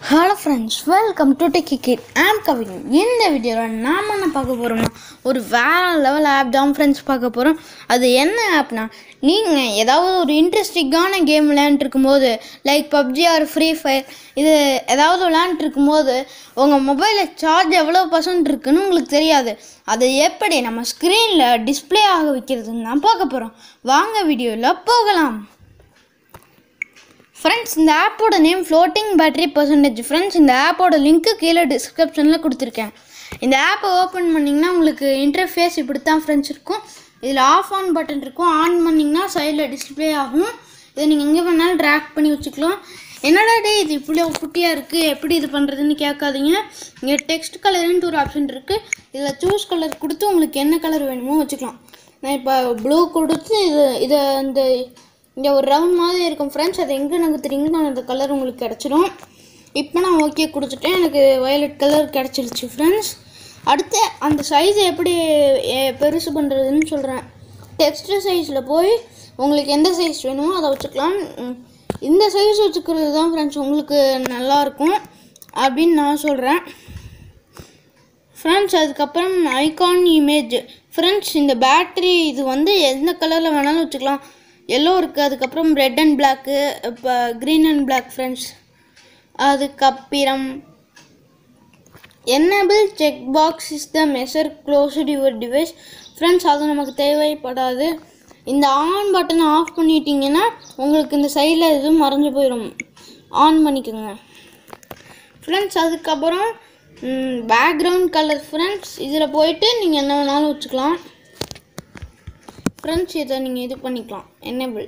hello friends welcome to techie kid I'm Kavin இந்த வீடியோவில் நாம் என்ன பார்க்க போகிறோம்னா ஒரு வேறு லெவல் ஆப் தான் ஃப்ரெண்ட்ஸ் பார்க்க போகிறோம் அது என்ன ஆப்னா நீங்கள் ஏதாவது ஒரு இன்ட்ரெஸ்டிங்கான கேம் விளையாண்டுருக்கும் போது like PUBG or free fire இது ஏதாவது விளையாண்டுருக்கும் போது உங்கள் மொபைலில் சார்ஜ் எவ்வளோ பர்சன்ட் இருக்குன்னு உங்களுக்கு தெரியாது அது எப்படி நம்ம ஸ்க்ரீனில் டிஸ்ப்ளே ஆக வைக்கிறதுன்னு தான் பார்க்க போகிறோம் வாங்க வீடியோவில் போகலாம் ஃப்ரெண்ட்ஸ் இந்த ஆப்போட name floating battery percentage friends இந்த ஆப்போட லிங்க்கு கீழே டிஸ்கிரிப்ஷனில் கொடுத்துருக்கேன் இந்த ஆப்பை ஓப்பன் பண்ணிங்கன்னா உங்களுக்கு இன்டர்ஃபேஸ் இப்படி தான் ஃப்ரெண்ட்ஸ் இருக்கும் இதில் ஆஃப் ஆன் பட்டன் இருக்கும் ஆன் பண்ணிங்கன்னா சைடில் டிஸ்ப்ளே ஆகும் இதை நீங்கள் எங்கே வேணாலும் ட்ராக் பண்ணி வச்சுக்கலாம் என்னடா டே இது இப்படி குட்டியாக இருக்குது எப்படி இது பண்ணுறதுன்னு கேட்காதீங்க இங்கே டெக்ஸ்ட் கலருன்ட்டு ஒரு ஆப்ஷன் இருக்குது இதில் சூஸ் கலர் கொடுத்து உங்களுக்கு என்ன கலர் வேணுமோ வச்சுக்கலாம் நான் இப்போ ப்ளூ கொடுத்து இது இதை அந்த இங்கே ஒரு ரவுண்ட் மாதிரி இருக்கும் ஃப்ரெண்ட்ஸ் அது எங்கே நகர்த்துறீங்களோ அந்த கலர் உங்களுக்கு கிடச்சிரும் இப்போ நான் ஓகே கொடுத்துட்டேன் எனக்கு வயலட் கலர் கிடச்சிருச்சு ஃப்ரெண்ட்ஸ் அடுத்து அந்த சைஸை எப்படி எ- பெருசு பண்ணுறதுன்னு சொல்கிறேன் டெக்ஸ்ட் சைஸில் போய் உங்களுக்கு எந்த சைஸ் வேணுமோ அதை வச்சுக்கலாம் ம், இந்த சைஸ் வச்சுக்கிறது தான் ஃப்ரெண்ட்ஸ் உங்களுக்கு நல்லாயிருக்கும் அப்படின்னு நான் சொல்கிறேன் ஃப்ரெண்ட்ஸ் அதுக்கப்புறம் ஐகான் இமேஜ் ஃப்ரெண்ட்ஸ் இந்த பேட்டரி இது வந்து எந்த கலரில் வேணாலும் வச்சுக்கலாம் எல்லோ இருக்குது அதுக்கப்புறம் ரெட் அண்ட் பிளாக்கு இப்போ க்ரீன் அண்ட் பிளாக் ஃப்ரெண்ட்ஸ் அதுக்கப்புறம் enable check box is the measure closed your device friends அது நமக்கு தேவைப்படாது இந்த ஆன் பட்டனை ஆஃப் பண்ணிட்டீங்கன்னா உங்களுக்கு இந்த சைடில் எதுவும் மறைஞ்சு போயிடும் ஆன் பண்ணிக்கோங்க ஃப்ரெண்ட்ஸ் அதுக்கப்புறம் பேக்ரவுண்ட் கலர் ஃப்ரெண்ட்ஸ் இதில் போயிட்டு நீங்கள் என்ன வேணாலும் வச்சுக்கலாம் ஃப்ரெண்ட்ஸ் இதை நீங்கள் இது பண்ணிக்கலாம் என்னபிள்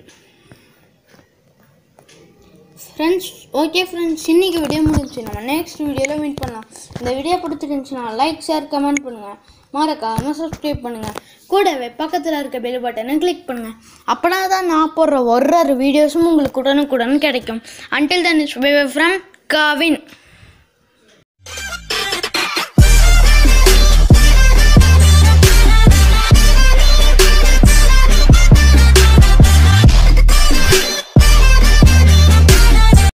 ஃப்ரெண்ட்ஸ் ஓகே ஃப்ரெண்ட்ஸ் இன்றைக்கி வீடியோ முடிஞ்சு நம்ம நெக்ஸ்ட் வீடியோவில் மீட் பண்ணலாம் இந்த வீடியோ பிடிச்சிருந்துச்சுன்னா லைக் ஷேர் கமெண்ட் பண்ணுங்கள் மறக்காமல் சப்ஸ்கிரைப் பண்ணுங்கள் கூடவே பக்கத்தில் இருக்க பெல் பட்டனை கிளிக் பண்ணுங்கள் அப்போனா தான் நான் போடுற ஒரு ஒரு வீடியோஸும் உங்களுக்கு உடனுக்குடன் கிடைக்கும் until then is from Kavin